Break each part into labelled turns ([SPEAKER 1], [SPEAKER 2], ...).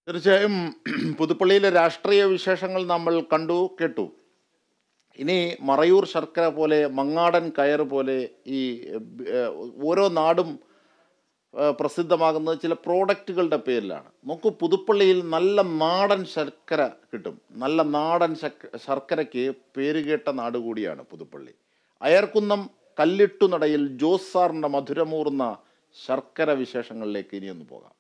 [SPEAKER 1] തീർച്ചയായും പുതുപ്പള്ളിയിലെ രാഷ്ട്രീയ വിശേഷങ്ങൾ നമ്മൾ കണ്ടു കേട്ടു ഇനി മറയൂർ ശർക്കര പോലെ മങ്ങാടൻ കയർ പോലെ ഈ ഏഹ്, ഓരോ നാടും ഏഹ്, പ്രസിദ്ധമാകുന്നത് ചില പ്രോഡക്റ്റുകളുടെ പേരിലാണ് നോക്കൂ പുതുപ്പള്ളിയിൽ നല്ല നാടൻ ശർക്കര കിട്ടും നല്ല നാടൻ ശർക്ക- ശർക്കരയ്ക്ക് പേരുകേട്ട നാട് കൂടിയാണ് പുതുപ്പള്ളി അയർക്കുന്നം കല്ലിട്ടുനടയിൽ ജോസ് സാറിൻ്റെ മധുരമൂർന്ന ശർക്കര വിശേഷങ്ങളിലേക്ക് ഇനിയൊന്ന് പോകാം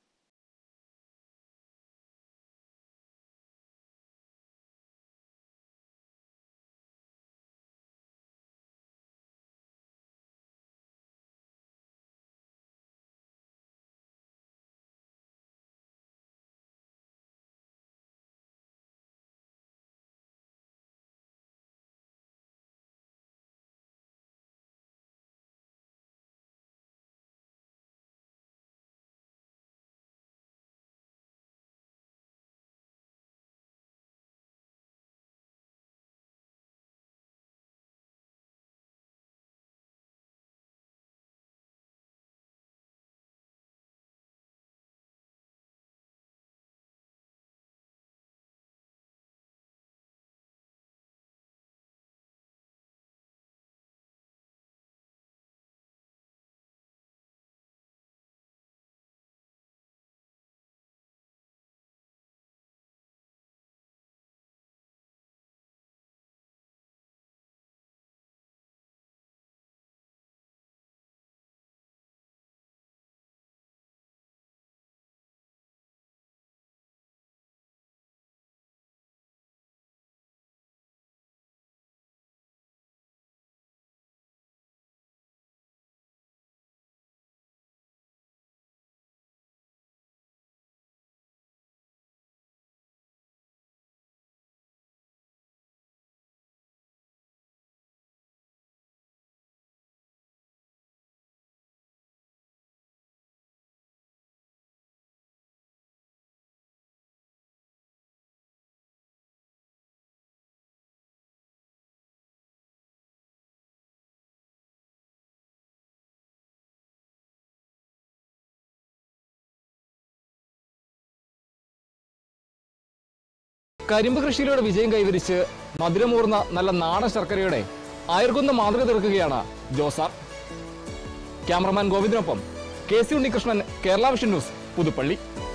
[SPEAKER 2] കരിമ്പ് കൃഷിയിലൂടെ വിജയം കൈവരിച്ച് മധുരമൂർന്ന നല്ല നാടൻ ശർക്കരയുടെ അയർകുന്ന മാതൃക തീർക്കുകയാണ് ജോസാർ ക്യാമറമാൻ ഗോവിന്ദിനൊപ്പം K C Unnikrishnan Kerala vision news Puthuppally